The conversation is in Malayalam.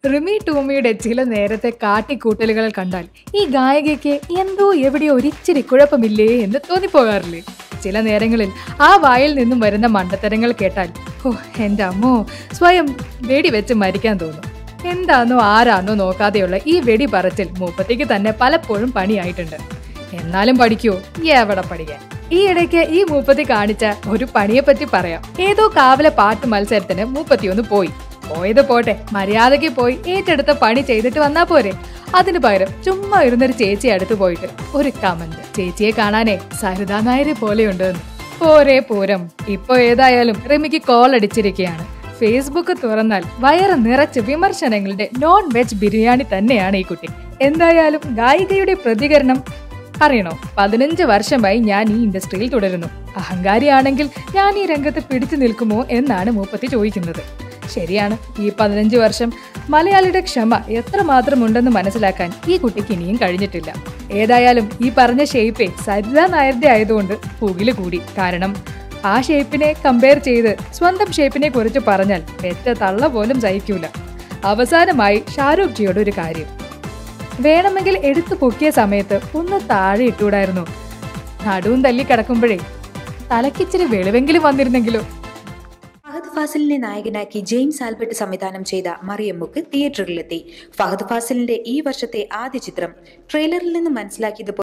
റിമി ടൂമിയുടെ ചില നേരത്തെ കാട്ടിക്കൂട്ടലുകൾ കണ്ടാൽ ഈ ഗായികയ്ക്ക് എന്തോ എവിടെയോ ഒരിച്ചിരി കുഴപ്പമില്ലേ എന്ന് തോന്നിപ്പോകാറില്ലേ ചില നേരങ്ങളിൽ ആ വായിൽ നിന്നും വരുന്ന മണ്ടത്തരങ്ങൾ കേട്ടാൽ ഓ എൻ്റെ അമ്മോ സ്വയം വെടി വെച്ച് മരിക്കാൻ തോന്നും എന്താന്നോ ആരാന്നോ നോക്കാതെയുള്ള ഈ വെടി പറച്ചിൽ മൂപ്പത്തേക്ക് തന്നെ പലപ്പോഴും പണിയായിട്ടുണ്ട് എന്നാലും പഠിക്കുവോ എവിടെ പഠിക്കാൻ ഈ ഇടയ്ക്ക് ഈ മൂപ്പത്തി കാണിച്ച ഒരു പണിയെ പറ്റി പറയാം ഏതോ കാവലെ പാട്ട് മത്സരത്തിന് മൂപ്പത്തി ഒന്ന് പോയി പോയത് പോട്ടെ മര്യാദയ്ക്ക് പോയി ഏറ്റെടുത്ത പണി ചെയ്തിട്ട് വന്നാ പോരെ അതിനു പകരം ചുമ്മാ ഇരുന്നൊരു ചേച്ചി അടുത്ത് പോയിട്ട് ഒരു കമന്റ് ചേച്ചിയെ കാണാനേ സരിതാ നായരെ പോലെയുണ്ട് എന്ന്. പോരേ പൂരം ഇപ്പൊ ഏതായാലും റിമിക്ക് കോൾ അടിച്ചിരിക്കുകയാണ് ഫേസ്ബുക്ക് തുറന്നാൽ വയറ് നിറച്ച് വിമർശനങ്ങളുടെ നോൺ വെജ് ബിരിയാണി തന്നെയാണ് ഈ കുട്ടി എന്തായാലും ഗായികയുടെ പ്രതികരണം അറിയണോ പതിനഞ്ച് വർഷമായി ഞാൻ ഈ ഇൻഡസ്ട്രിയിൽ തുടരുന്നു അഹങ്കാരിയാണെങ്കിൽ ഞാൻ ഈ രംഗത്ത് പിടിച്ചു നിൽക്കുമോ എന്നാണ് മൂപ്പത്തി ചോദിക്കുന്നത് ശരിയാണ് ഈ പതിനഞ്ച് വർഷം മലയാളിയുടെ ക്ഷമ എത്രമാത്രം ഉണ്ടെന്ന് മനസ്സിലാക്കാൻ ഈ കുട്ടിക്ക് ഇനിയും കഴിഞ്ഞിട്ടില്ല ഏതായാലും ഈ പറഞ്ഞ ഷേപ്പേ സരിത നായരുടെ ആയതുകൊണ്ട് പുകില് കൂടി കാരണം ആ ഷേപ്പിനെ കമ്പയർ ചെയ്ത് സ്വന്തം ഷേപ്പിനെ കുറിച്ച് പറഞ്ഞാൽ പെറ്റ തള്ള പോലും സഹിക്കൂല അവസാനമായി ഷാരൂഖ് ജിയോട് ഒരു കാര്യം വേണമെങ്കിൽ എടുത്തു പൊക്കിയ സമയത്ത് ഒന്ന് താഴെ ഇട്ടുകൂടായിരുന്നു നടുവും തല്ലി കിടക്കുമ്പോഴേ തലക്കിച്ചിരി വെളിവെങ്കിലും വന്നിരുന്നെങ്കിലോ ഫഹദ് ഫാസിലിനെ നായകനാക്കി ജെയിംസ് ആൽബർട്ട് സംവിധാനം ചെയ്ത മറിയമ്മുക്ക് തിയേറ്ററിലെത്തി ഫഹദ് ഫാസിലിന്റെ ഈ വർഷത്തെ ആദ്യ ചിത്രം ട്രെയിലറിൽ നിന്ന് മനസ്സിലാക്കിയത്